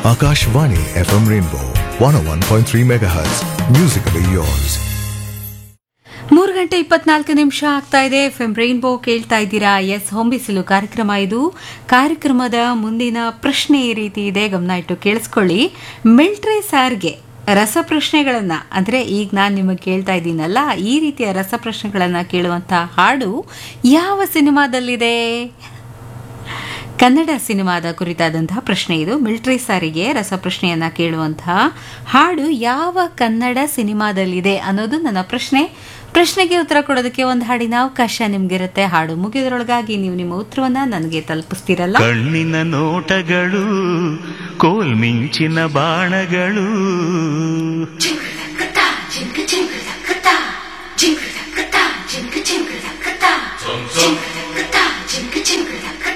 Akashvani FM Rainbow 101.3 MHz. Musically yours. ಮೂರು ಗಂಟೆ ಇಪ್ಪತ್ನಾಲ್ಕು ನಿಮಿಷ ಆಗ್ತಾ ಇದೆ ಎಫ್ಎಂ ರೈನ್ಬೋ ಕೇಳ್ತಾ ಇದ್ದೀರಾ ಎಸ್ ಹೊಂಬಿಸಿಲು ಕಾರ್ಯಕ್ರಮ ಇದು ಕಾರ್ಯಕ್ರಮದ ಮುಂದಿನ ಪ್ರಶ್ನೆ ಈ ರೀತಿ ಇದೆ ಗಮನ ಇಟ್ಟು ಕೇಳಿಸ್ಕೊಳ್ಳಿ ಮಿಲ್ಟ್ರಿ ಸಾರ್ಗೆ ರಸಪ್ರಶ್ನೆಗಳನ್ನ ಅಂದ್ರೆ ಈಗ ನಾನು ನಿಮಗೆ ಕೇಳ್ತಾ ಇದ್ದೀನಲ್ಲ ಈ ರೀತಿಯ ರಸಪ್ರಶ್ನೆಗಳನ್ನ ಕೇಳುವಂತ ಹಾಡು ಯಾವ ಸಿನಿಮಾದಲ್ಲಿದೆ ಕನ್ನಡ ಸಿನಿಮಾದ ಕುರಿತಾದಂತಹ ಪ್ರಶ್ನೆ ಇದು ಮಿಲಿಟರಿ ಸಾರಿಗೆ ರಸಪ್ರಶ್ನೆಯನ್ನ ಕೇಳುವಂತಹ ಹಾಡು ಯಾವ ಕನ್ನಡ ಸಿನಿಮಾದಲ್ಲಿದೆ ಅನ್ನೋದು ನನ್ನ ಪ್ರಶ್ನೆ ಪ್ರಶ್ನೆಗೆ ಉತ್ತರ ಕೊಡೋದಕ್ಕೆ ಒಂದು ಹಾಡಿನ ಅವಕಾಶ ನಿಮ್ಗಿರುತ್ತೆ ಹಾಡು ಮುಗಿದ್ರೊಳಗಾಗಿ ನೀವು ನಿಮ್ಮ ಉತ್ತರವನ್ನ ನನಗೆ ತಲುಪಿಸ್ತೀರಲ್ಲ ಕಣ್ಣಿನ ನೋಟಗಳು ಕೋಲ್ಮಿಂಚಿನ ಬಾಣಗಳು